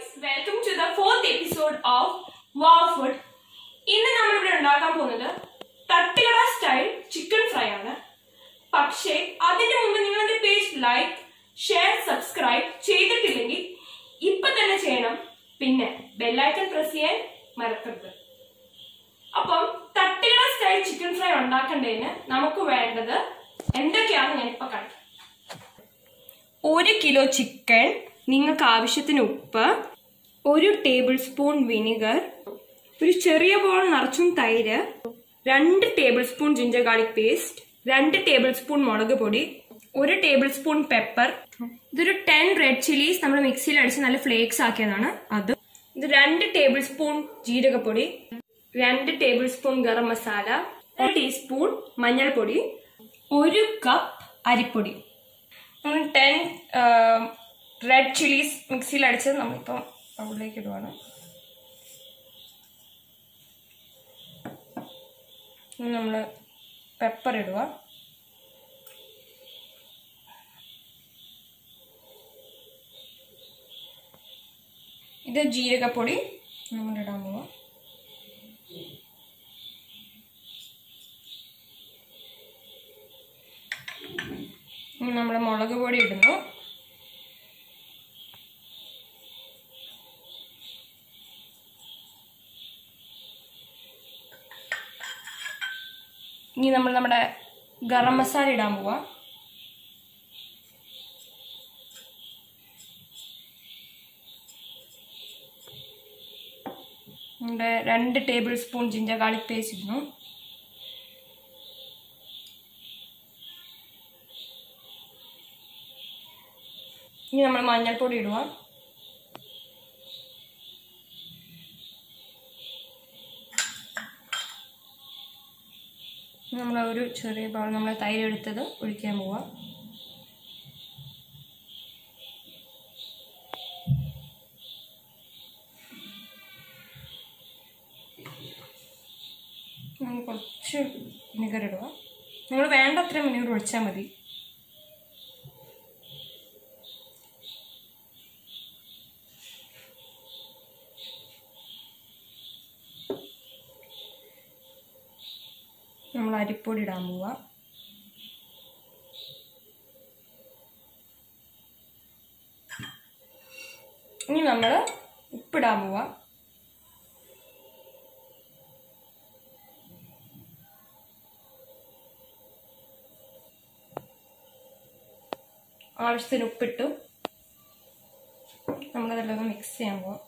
Welcome to the fourth episode of വാ food ഇന്ന് നമ്മൾ ഇവിടെ ഉണ്ടാക്കാൻ പോകുന്നത് തട്ടുകട സ്റ്റൈൽ ചിക്കൻ ഫ്രൈ ആണ് പക്ഷേ അതിന് മുമ്പ് നിങ്ങളുടെ പേജ് ലൈക്ക് ഷെയർ സബ്സ്ക്രൈബ് ചെയ്തിട്ടില്ലെങ്കിൽ ഇപ്പൊ തന്നെ ചെയ്യണം പിന്നെ ബെല്ലൈക്കൺ പ്രസ് ചെയ്യാൻ മറക്കരുത് അപ്പം തട്ടുകട സ്റ്റൈൽ ചിക്കൻ ഫ്രൈ ഉണ്ടാക്കേണ്ടതിന് നമുക്ക് വേണ്ടത് എന്തൊക്കെയാണെന്ന് ഞാനിപ്പോ കാണിക്കാം ഒരു കിലോ ചിക്കൻ നിങ്ങൾക്ക് ആവശ്യത്തിന് ഉപ്പ് ഒരു ടേബിൾ സ്പൂൺ വിനിഗർ ഒരു ചെറിയ ബോൾ നിറച്ചും തൈര് രണ്ട് tablespoon ginger garlic paste രണ്ട് ടേബിൾ സ്പൂൺ മുളക് പൊടി ഒരു ടേബിൾ സ്പൂൺ പെപ്പർ ഇതൊരു ടെൻ റെഡ് ചില്ലീസ് നമ്മൾ മിക്സിയിൽ അടിച്ച് നല്ല ഫ്ലേക്സ് ആക്കിയതാണ് അത് ഇത് രണ്ട് ടേബിൾ സ്പൂൺ ജീരകപ്പൊടി രണ്ട് ടേബിൾ സ്പൂൺ ഗരം മസാല ഒരു ടീസ്പൂൺ മഞ്ഞൾപ്പൊടി ഒരു കപ്പ് അരിപ്പൊടി നമ്മൾ ടെൻ റെഡ് ചില്ലീസ് മിക്സിയിൽ അടിച്ചത് നമ്മളിപ്പം ബൗളിലേക്ക് ഇടുവാണ് നമ്മൾ പെപ്പർ ഇടുക ഇത് ജീരകപ്പൊടി നമ്മൾ ഇടാൻ പോവാം ഇനി നമ്മൾ മുളക് പൊടി ഇടുന്നു ഇനി നമ്മൾ നമ്മുടെ ഗരം മസാല ഇടാൻ പോവാ നമ്മുടെ രണ്ട് tablespoon ginger garlic paste ഇടുന്നു ഇനി നമ്മൾ മഞ്ഞൾപ്പൊടി ഇടുക നമ്മൾ ഒരു ചെറിയ ബൗൾ നമ്മൾ തൈര് എടുത്തത് ഒഴിക്കാൻ പോവാം നമ്മൾ കുറച്ച് വിനിഗർ ഇടുക നിങ്ങൾ വേണ്ടത്ര വിനിഗർ ഒഴിച്ചാൽ മതി നമ്മൾ അരിപ്പൊടി ഇടാൻ പോവാ ഇനി നമ്മൾ ഉപ്പിടാൻ പോവാ ആവശ്യത്തിന് ഉപ്പിട്ടു നമ്മളതെല്ലാം ഒന്ന് മിക്സ് ചെയ്യാൻ പോവാം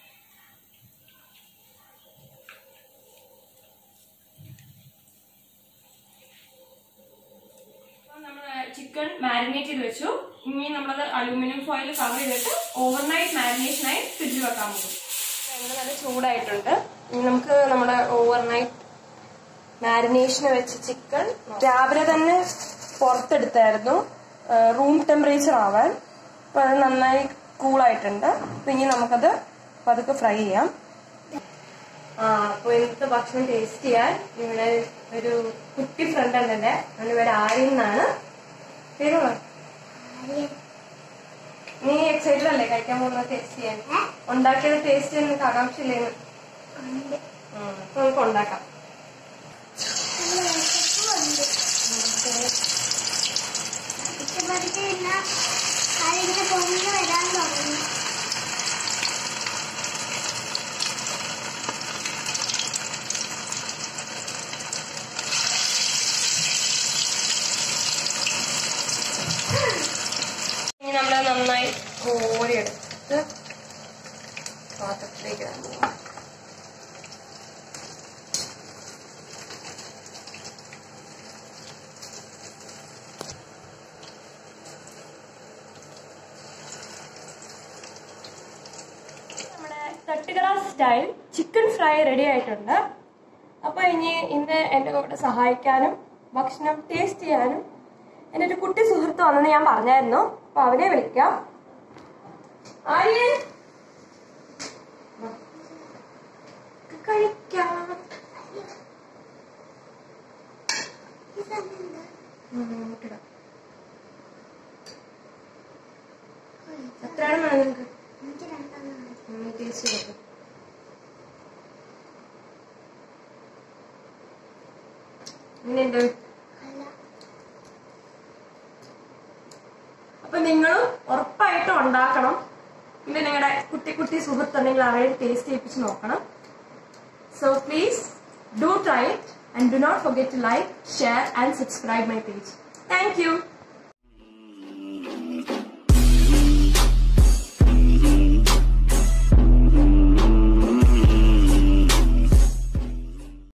ചിക്കൻ മാരിനേറ്റ് ചെയ്ത് വെച്ചു ഇനി നമ്മളത് അലൂമിനിയം ഫോയിൽ കവർ ചെയ്തിട്ട് ഓവർനൈറ്റ് മാരിനേഷനായി ഫ്രിഡ്ജിൽ വെക്കാൻ പോകും എണ്ണ നല്ല ചൂടായിട്ടുണ്ട് ഇനി നമുക്ക് നമ്മുടെ ഓവർനൈറ്റ് മാരിനേഷന് വെച്ച ചിക്കൻ രാവിലെ തന്നെ പുറത്തെടുത്തായിരുന്നു റൂം ടെമ്പറേച്ചർ ആവാൻ അപ്പൊ അത് നന്നായി കൂളായിട്ടുണ്ട് അപ്പൊ ഇനി നമുക്കത് പതുക്കെ ഫ്രൈ ചെയ്യാം ആ അപ്പൊ ഇന്നത്തെ ഭക്ഷണം ടേസ്റ്റ് ചെയ്യാൻ ഇവിടെ ഒരു കുട്ടി ഫ്രണ്ട് ഉണ്ട് എന്റെ അവന്റെ പേര് ആര്യൻ എന്നാണ് പേര് പറ. നീ എക്സൈറ്റഡ് അല്ലേ കഴിക്കാൻ പോകുന്നത് ടേസ്റ്റ് ചെയ്യാൻ ഉണ്ടാക്കിയത് ടേസ്റ്റ് ചെയ്യാൻ നിനക്ക് ആകാംക്ഷയില്ലേന്ന് ഉം, അപ്പൊ നമുക്ക് ഉണ്ടാക്കാം അതിങ്ങനെ പൊങ്ങി വരാൻ തുടങ്ങി ഇനി നമ്മൾ നന്നായി കോരിയെടുത്ത് പാത്രത്തിലേക്ക് ഇടാൻ പോവാം നമ്മുടെ തട്ടുകട സ്റ്റൈൽ ചിക്കൻ ഫ്രൈ റെഡി ആയിട്ടുണ്ട് അപ്പൊ ഇനി ഇന്ന് എന്റെ കൂടെ സഹായിക്കാനും ഭക്ഷണം ടേസ്റ്റ് ചെയ്യാനും എന്റെ ഒരു കുട്ടി സുഹൃത്ത് വന്നെന്ന് ഞാൻ പറഞ്ഞായിരുന്നു അപ്പൊ അവനെ വിളിക്കാം ആര്യൻ വാ. കഴിക്കാം ഉം, ഇങ്ങോട്ടിടാം. എത്രയാണ് വേണം നിനക്ക് എനിക്ക് രണ്ടെണ്ണം മതി. ഉം. ടേസ്റ്റ് ചെയ്തിട്ട് എങ്ങനെയുണ്ട് അല്ല അപ്പൊ നിങ്ങളും ഉറപ്പായിട്ടും ഉണ്ടാക്കണം പിന്നെ നിങ്ങളുടെ കുട്ടി കുട്ടി സുഹൃത്തുണ്ടെങ്കിൽ അവരെ ടേസ്റ്റ് ചെയ്യിപ്പിച്ച് നോക്കണം so please do try and do not forget to like share and subscribe my page thank U